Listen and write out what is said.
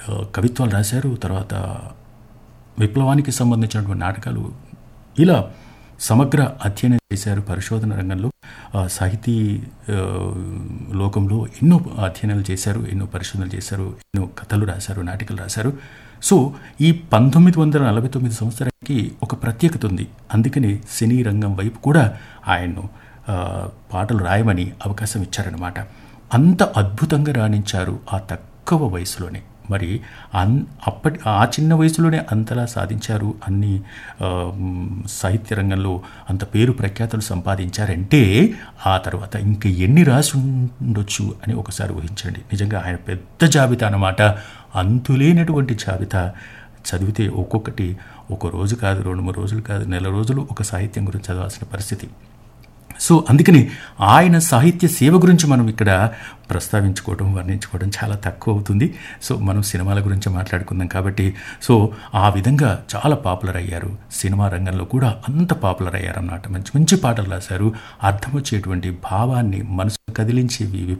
ఆ, కవిత్వాలు రాశారు తర్వాత విప్లవానికి సంబంధించినటువంటి నాటకాలు ఇలా సమగ్ర అధ్యయనం చేశారు పరిశోధన రంగంలో ఆ, సాహితీ ఆ, లోకంలో ఎన్నో అధ్యయనాలు చేశారు ఎన్నో పరిశోధనలు చేశారు ఎన్నో కథలు రాశారు నాటికలు రాశారు సో ఈ పంతొమ్మిది వందల నలభై తొమ్మిది సంవత్సరానికి ఒక ప్రత్యేకత ఉంది అందుకని సినీ రంగం వైపు కూడా ఆయన్ను ఆ, పాటలు రాయమని అవకాశం ఇచ్చారనమాట అంత అద్భుతంగా రాణించారు ఆ తక్కువ వయసులోనే మరి అన్ అప్పటి ఆ చిన్న వయసులోనే అంతలా సాధించారు అన్ని ఆ, మ్, సాహిత్య రంగంలో అంత పేరు ప్రఖ్యాతులు సంపాదించారంటే ఆ తర్వాత ఇంక ఎన్ని రాసి ఉండొచ్చు అని ఒకసారి ఊహించండి నిజంగా ఆయన పెద్ద జాబితా అన్నమాట అంతులేనటువంటి జాబితా చదివితే ఒక్కొక్కటి ఒక రోజు కాదు రెండు మూడు రోజులు కాదు నెల రోజులు ఒక సాహిత్యం గురించి చదవాల్సిన పరిస్థితి సో అందుకని ఆయన సాహిత్య సేవ గురించి మనం ఇక్కడ ప్రస్తావించుకోవడం వర్ణించుకోవడం చాలా తక్కువ అవుతుంది సో మనం సినిమాల గురించి మాట్లాడుకుందాం కాబట్టి సో ఆ విధంగా చాలా పాపులర్ అయ్యారు సినిమా రంగంలో కూడా అంత పాపులర్ అయ్యారు అన్నమాట మంచి మంచి పాటలు రాశారు అర్థం వచ్చేటువంటి భావాన్ని మనసు కదిలించేవి